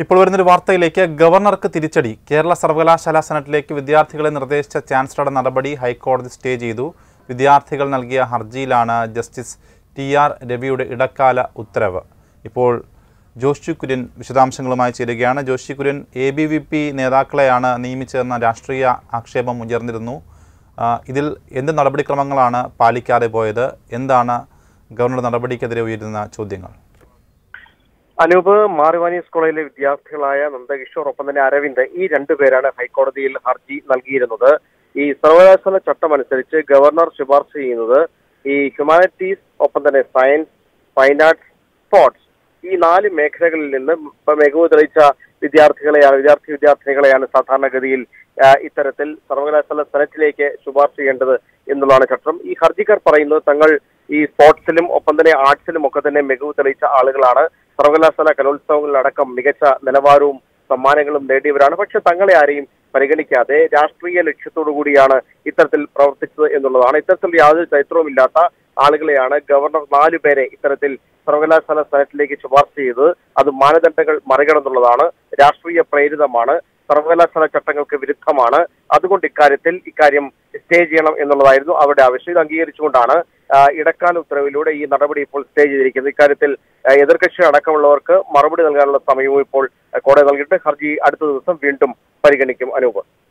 ഇപ്പോൾ വരുന്നൊരു വാർത്തയിലേക്ക് ഗവർണർക്ക് തിരിച്ചടി കേരള സർവകലാശാല സെനറ്റിലേക്ക് വിദ്യാർത്ഥികളെ നിർദ്ദേശിച്ച ചാൻസലറുടെ നടപടി ഹൈക്കോടതി സ്റ്റേ ചെയ്തു വിദ്യാർത്ഥികൾ നൽകിയ ഹർജിയിലാണ് ജസ്റ്റിസ് ടി ആർ രവിയുടെ ഇടക്കാല ഉത്തരവ് ഇപ്പോൾ ജോഷി കുര്യൻ വിശദാംശങ്ങളുമായി ചേരുകയാണ് Joshy Kurian A B V P നേതാക്കളെയാണ് നിയമിച്ചതെന്ന രാഷ്ട്രീയ ആക്ഷേപം ഉയർന്നിരുന്നു ആ, ഇതിൽ എന്ത് നടപടിക്രമങ്ങളാണ് പാലിക്കാതെ പോയത് എന്താണ് ഗവർണറുടെ നടപടിക്കെതിരെ ഉയരുന്ന ചോദ്യങ്ങൾ അനൂപ് മാറിവാനീസ് കോളേജിലെ വിദ്യാർത്ഥികളായ നന്ദകിഷോർ ഒപ്പം തന്നെ അരവിന്ദ് ഈ രണ്ടുപേരാണ് ഹൈക്കോടതിയിൽ ഹർജി നൽകിയിരുന്നത് ഈ സർവകലാശാല ചട്ടം അനുസരിച്ച് ഗവർണർ ശുപാർശ ചെയ്യുന്നത് ഈ ഹ്യൂമാനിറ്റീസ് ഒപ്പം തന്നെ സയൻസ് ഫൈൻ ആർട്സ് സ്പോർട്സ് ഈ നാല് മേഖലകളിൽ നിന്ന് ഇപ്പൊ മികവ് തെളിയിച്ച വിദ്യാർത്ഥികളെയാണ് വിദ്യാർത്ഥി വിദ്യാർത്ഥിനികളെയാണ് സാധാരണഗതിയിൽ ആ, ഇത്തരത്തിൽ സർവകലാശാല സെനറ്റിലേക്ക് ശുപാർശ ചെയ്യേണ്ടത് എന്നുള്ളതാണ് ചട്ടം ഈ ഹർജിക്കാർ പറയുന്നത് തങ്ങൾ ഈ സ്പോർട്സിലും ഒപ്പം തന്നെ ആർട്സിലും ഒക്കെ തന്നെ മികവ് തെളിയിച്ച ആളുകളാണ് സർവകലാശാല കലോത്സവങ്ങളിലടക്കം മികച്ച നിലവാരവും സമ്മാനങ്ങളും നേടിയവരാണ് പക്ഷെ തങ്ങളെ ആരെയും പരിഗണിക്കാതെ രാഷ്ട്രീയ ലക്ഷ്യത്തോടു കൂടിയാണ് ഇത്തരത്തിൽ പ്രവർത്തിച്ചത് എന്നുള്ളതാണ് ഇത്തരത്തിൽ യാതൊരു ചരിത്രവുമില്ലാത്ത ആളുകളെയാണ് ഗവർണർ നാലു പേരെ ഇത്തരത്തിൽ സർവകലാശാല സെനറ്റിലേക്ക് ശുപാർശ ചെയ്തത് അത് മാനദണ്ഡങ്ങൾ മറികടന്നുള്ളതാണ് രാഷ്ട്രീയ പ്രേരിതമാണ് സർവകലാശാല ചട്ടങ്ങൾക്ക് വിരുദ്ധമാണ് അതുകൊണ്ട് ഇക്കാര്യത്തിൽ ഇക്കാര്യം സ്റ്റേ ചെയ്യണം എന്നുള്ളതായിരുന്നു അവരുടെ ആവശ്യം ഇത് അംഗീകരിച്ചുകൊണ്ടാണ് ആ, ഇടക്കാല ഉത്തരവിലൂടെ ഈ നടപടി ഇപ്പോൾ സ്റ്റേ ചെയ്തിരിക്കുന്നത് ഇക്കാര്യത്തിൽ ആ, എതിർകക്ഷി അടക്കമുള്ളവർക്ക് മറുപടി നൽകാനുള്ള സമയവും ഇപ്പോൾ ആ, കോടതി നൽകിയിട്ട് ഹർജി അടുത്ത ദിവസം വീണ്ടും പരിഗണിക്കും അനൂപ്